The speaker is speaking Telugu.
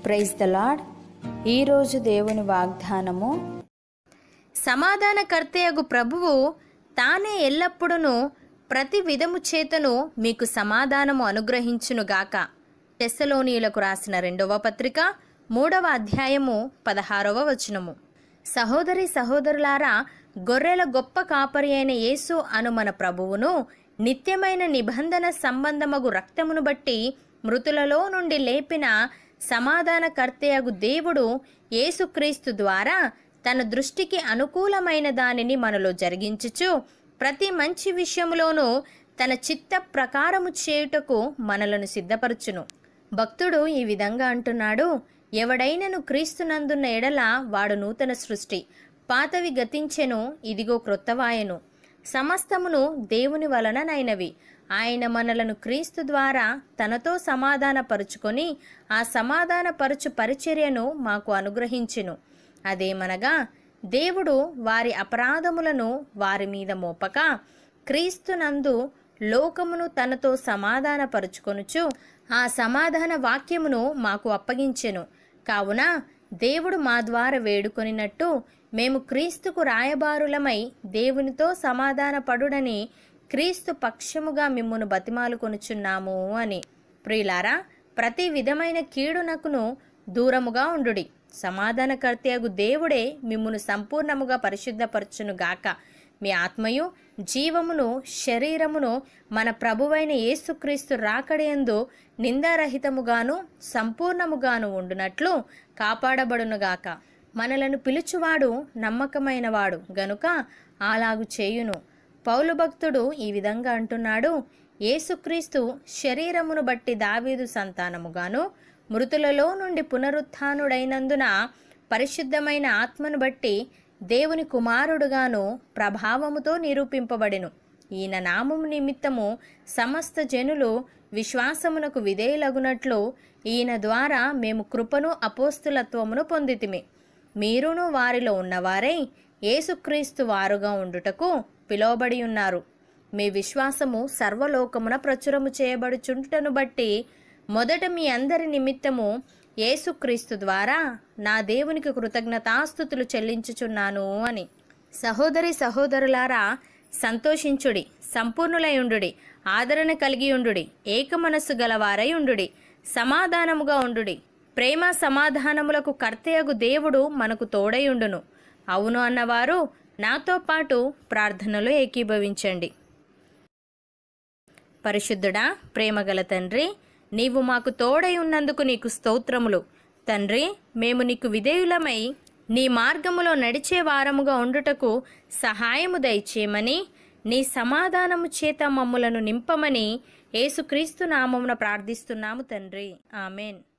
ప్రైజ్ ద లాడ్ ఈరోజు దేవుని వాగ్దానము సమాధానకర్తయగు ప్రభువు తానే ఎల్లప్పుడూ ప్రతి విధము చేతను మీకు సమాధానము అనుగ్రహించునుగాక టెస్సలోనియులకు రాసిన రెండవ పత్రిక మూడవ అధ్యాయము పదహారవ వచనము సహోదరి సహోదరులారా గొర్రెల గొప్ప కాపరి అయిన యేసు అను మన ప్రభువును నిత్యమైన నిబంధన సంబంధమగు రక్తమును బట్టి మృతులలో నుండి లేపిన సమాధానకర్తయగు దేవుడు యేసుక్రీస్తు ద్వారా తన దృష్టికి అనుకూలమైన దానిని మనలో జరిగించుచు ప్రతి మంచి విషయములోనూ తన చిత్త ప్రకారము చేయుటకు మనలను సిద్ధపరచును భక్తుడు ఈ విధంగా అంటున్నాడు ఎవడైనను క్రీస్తునందున్న ఎడల వాడు నూతన సృష్టి పాతవి గతించెను ఇదిగో క్రొత్తవాయను సమస్తమును దేవుని వలననైనవి ఆయన మనలను క్రీస్తు ద్వారా తనతో సమాధానపరుచుకొని ఆ సమాధానపరుచు పరిచర్యను మాకు అనుగ్రహించెను అదేమనగా దేవుడు వారి అపరాధములను వారి మీద మోపక క్రీస్తునందు లోకమును తనతో సమాధానపరుచుకొనుచు ఆ సమాధాన వాక్యమును మాకు అప్పగించెను కావున దేవుడు మా ద్వారా వేడుకొనినట్టు మేము క్రీస్తుకు రాయబారులమై దేవునితో సమాధానపడుడని క్రీస్తు పక్షముగా మిమ్మును బతిమాలుకొనుచున్నాము అని ప్రియులారా ప్రతి విధమైన కీడునకును దూరముగా ఉండుడి సమాధానకర్తయగు దేవుడే మిమ్మును సంపూర్ణముగా పరిశుద్ధపరచును గాక మీ ఆత్మయు జీవమును శరీరమును మన ప్రభువైన యేసుక్రీస్తు రాకడయందు నిందారహితముగాను సంపూర్ణముగాను ఉండునట్లు కాపాడబడునుగాక మనలను పిలుచువాడు నమ్మకమైనవాడు గనుక అలాగు చేయును పౌలు భక్తుడు ఈ విధంగా అంటున్నాడు యేసుక్రీస్తు శరీరమును బట్టి దావీదు సంతానముగాను మృతులలో నుండి పునరుత్థానుడైనందున పరిశుద్ధమైన ఆత్మను బట్టి దేవుని కుమారుడుగాను ప్రభావముతో నిరూపింపబడెను ఈయన నామము నిమిత్తము సమస్త జనులు విశ్వాసమునకు విధేయులగునట్లు ఈయన ద్వారా మేము కృపను అపోస్తులత్వమును పొందితిమి మీరును వారిలో ఉన్నవారై యేసుక్రీస్తు వారుగా ఉండుటకు పిలువబడి ఉన్నారు మీ విశ్వాసము సర్వలోకమున ప్రచురము చేయబడుచుంటను బట్టి మొదట మీ అందరి నిమిత్తము యేసుక్రీస్తు ద్వారా నా దేవునికి కృతజ్ఞతాస్థుతులు చెల్లించుచున్నాను అని సహోదరి సహోదరులారా సంతోషించుడి సంపూర్ణులై ఉండుడి ఆదరణ కలిగి ఉండుడి ఏక మనస్సు గలవారై ఉండుడి సమాధానముగా ఉండుడి ప్రేమ సమాధానములకు కర్తయగు దేవుడు మనకు తోడై ఉండును అవును అన్నవారు నాతో పాటు ప్రార్థనలో ఏకీభవించండి పరిశుద్ధుడా ప్రేమగల తండ్రి నీవు మాకు తోడై ఉన్నందుకు నీకు స్తోత్రములు తండ్రి మేము నీకు విధేయులమై నీ మార్గములో నడిచే వారముగా ఉండుటకు సహాయము దయచేయమని నీ సమాధానము చేత మమ్ములను నింపమని యేసుక్రీస్తు నామమున ప్రార్థిస్తున్నాము తండ్రి ఆమెన్